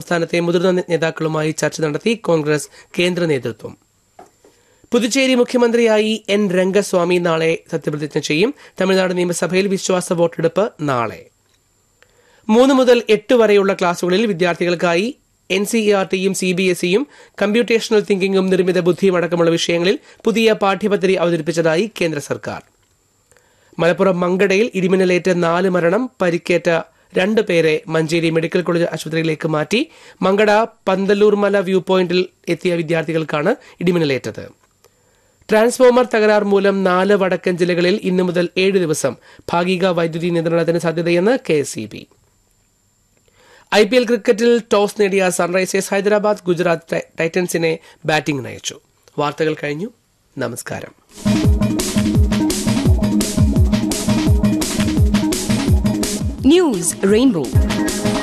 സംസ്ഥാനത്തെ മുതിർന്ന നേതാക്കളുമായി ചർച്ച നടത്തി കോൺഗ്രസ് കേന്ദ്ര നേതൃത്വം പുതുച്ചേരി മുഖ്യമന്ത്രിയായി എൻ രംഗസ്വാമി നാളെ സത്യപ്രതിജ്ഞ ചെയ്യും തമിഴ്നാട് നിയമസഭയിൽ വിശ്വാസ വോട്ടെടുപ്പ് നാളെ മൂന്ന് മുതൽ എട്ട് വരെയുള്ള ക്ലാസുകളിൽ വിദ്യാർത്ഥികൾക്കായി എൻ സി ഇ ആർ ടിയും സി ബി എസ് ഇയും കമ്പ്യൂട്ടേഷണൽ തിങ്കിങ്ങും നിർമ്മിത ബുദ്ധിയും അടക്കമുള്ള വിഷയങ്ങളിൽ പുതിയ പാഠ്യപദ്ധതി അവതരിപ്പിച്ചതായി കേന്ദ്ര സർക്കാർ മലപ്പുറം മങ്കടയിൽ ഇടിമിന്നലേറ്റ് നാല് മരണം പരിക്കേറ്റ രണ്ട് പേരെ മഞ്ചേരി മെഡിക്കൽ കോളേജ് ആശുപത്രിയിലേക്ക് മാറ്റി മങ്കട പന്തല്ലൂർമല വ്യൂ പോയിന്റിൽ എത്തിയ വിദ്യാർത്ഥികൾക്കാണ് ഇടിമിന്നലേറ്റത് ട്രാൻസ്ഫോമർ തകരാർ മൂലം നാല് വടക്കൻ ജില്ലകളിൽ ഇന്നു മുതൽ ഏഴ് ദിവസം ഭാഗിക വൈദ്യുതി നിയന്ത്രണത്തിന് സാധ്യതയെന്ന് K S E B I P L ക്രിക്കറ്റിൽ ടോസ് നേടിയ സൺറൈസേഴ്സ് ഹൈദരാബാദ് ഗുജറാത്ത് ടൈറ്റൻസിനെ ബാറ്റിംഗിന് അയച്ചു വാർത്തകൾ കഴിഞ്ഞു നമസ്കാരം News Rainbow.